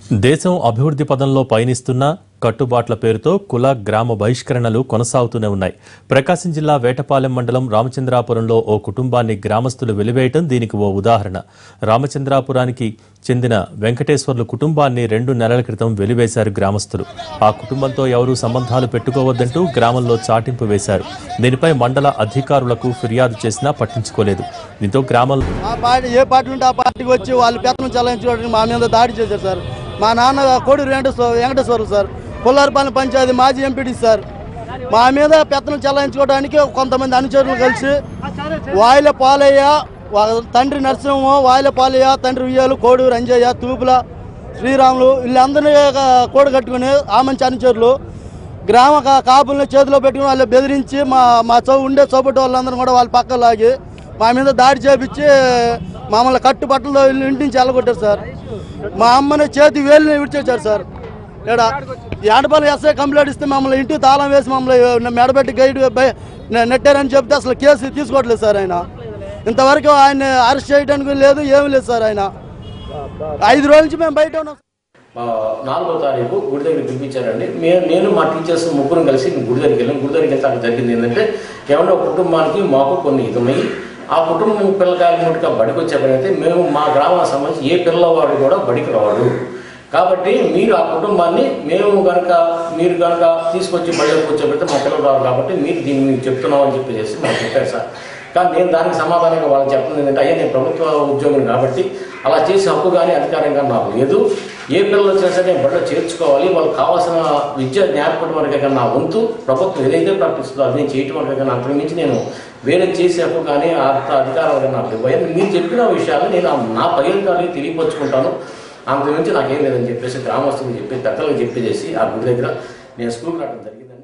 దేశం అభివృద్ధి పదంలో పయనిస్తున్నా కట్టుబాట్ల పేరుతో కుల గ్రామ బహిష్కరణలు కొనసాగుతూనే ఉన్నాయి ప్రకాశం జిల్లా వేటపాలెం మండలం రామచంద్రాపురంలో ఓ కుటుంబాన్ని గ్రామస్తులు వెలివేయటం దీనికి ఓ ఉదాహరణ రామచంద్రాపురానికి చెందిన వెంకటేశ్వర్లు కుటుంబాన్ని రెండు నెలల క్రితం వెలివేశారు గ్రామస్తులు ఆ కుటుంబంతో ఎవరూ సంబంధాలు పెట్టుకోవద్దంటూ గ్రామంలో చాటింపు వేశారు దీనిపై మండల అధికారులకు ఫిర్యాదు చేసినా పట్టించుకోలేదు దీంతో గ్రామంలో ఆ పార్టీ ఏ పార్టీ ఉంటే ఆ పార్టీకి వచ్చి వాళ్ళు పెత్తనం చలాయించుకోవడానికి మా మీద దాడి చేశారు సార్ మా నాన్న కోడూరు వెంకటేశ్వర వెంకటేశ్వరులు సార్ పుల్లారపాలెం పంచాయతీ మాజీ ఎంపీడీ సార్ మా మీద పెత్తనం చలాయించుకోవడానికి కొంతమంది అనుచరులు కలిసి వాయిల పాలయ్య వా- తండ్రి నరసింహ వాయిల పాలయ్య తండ్రి ఉయ్యాలు కోడూరు అంజయ్య తూపుల శ్రీరాములు వీళ్ళందరినీ కూడ కట్టుకుని ఆ మంచి అనుచరులు గ్రామ కా- కాపుల్ని చేతిలో పెట్టుకుని వాళ్ళు బెదిరించి మా మా చౌ ఉండే చౌపటి వాళ్ళందరూ కూడా వాళ్ళ పక్క లాగి మా మీద దాడి చేపించి మమ్మల్ని కట్టుబట్టలతో ఇంటి నుంచి వెళ్ళగొట్టారు సార్ మా అమ్మని చేతి వేలుని విడిచేశారు సార్ ఇక్కడ ఏడపల్లి ఎస్ఐ కంప్లైంట్ ఇస్తే మమ్మల్ని ఇంటికి తాళం వేసి మమ్మల్ని మెడబెట్టి గైడ్ బయ- నె- నెట్టారని చెప్తే అసలు కేసు తీసుకోవట్లేదు సార్ ఆయన ఇంతవరకు ఆయన అరెస్ట్ చేయడానికి లేదు ఏమీ లేదు సార్ ఆయన ఐదు రోజుల నుంచి మేము బయట ఉన్నాం ఆ, నాలుగో తారీఖు గుడి దగ్గర పిలిపించారండి మేము నేను మా టీచర్స్ ముగ్గురం కలిసి గుడి దగ్గరికి వెళ్ళాం గుడి దగ్గరికి వెళ్తే అక్కడ జరిగింది ఏంటంటే ఏమన్నా ఒక కుటుంబానికి మాకు కొన్ని ఇదమై ఆ కుటుంబం పిల్లకాయలు ముట్టుగా బడికి వచ్చే పని అయితే మేము మా గ్రామానికి సంబంధించి ఏ పిల్లవాడు కూడా బడికి రావాడు కాబట్టి మీరు ఆ కుటుంబాన్ని మేము కనుక మీరు కనుక తీసుకొచ్చి బడిలో కూర్చోబెడితే మా పిల్లలు రారు కాబట్టి మీరు దీన్ని మీకు చెప్తున్నాం అని చెప్పేసి మాకు చెప్పారు సార్ కానీ నేను దానికి సమాధానంగా వాళ్ళకి చెప్తుంది ఏంటంటే అయ్యా నేను ప్రభుత్వ ఉద్యోగం కాబట్టి అలా చేసే హక్కు కానీ అధికారం కానీ నాకు లేదు ఏ పిల్లలు వచ్చినా సరే నేను బడిలో చేర్చుకోవాలి వాళ్ళకి కావాల్సిన విద్య నేర్పడం వరకే కానీ నా వంతు ప్రభుత్వం ఏదైతే ప్రకటిస్తుందో అది నేను చేయటం వరకే కానీ అంతకు మించి నేను వేరే చేసే హక్కు కానీ అంత అధికారం కానీ నాకు ఇవ్వాలి మీరు చెప్పిన విషయాలు నేను నా పై అధికారులకు తెలియపరుచుకుంటాను అంతకు మించి నాకేం లేదని చెప్పేసి గ్రామస్తులకు చెప్పి పెద్దలకు చెప్పేసి ఆ గుడి దగ్గర నేను స్కూల్కి రావడం జరిగింది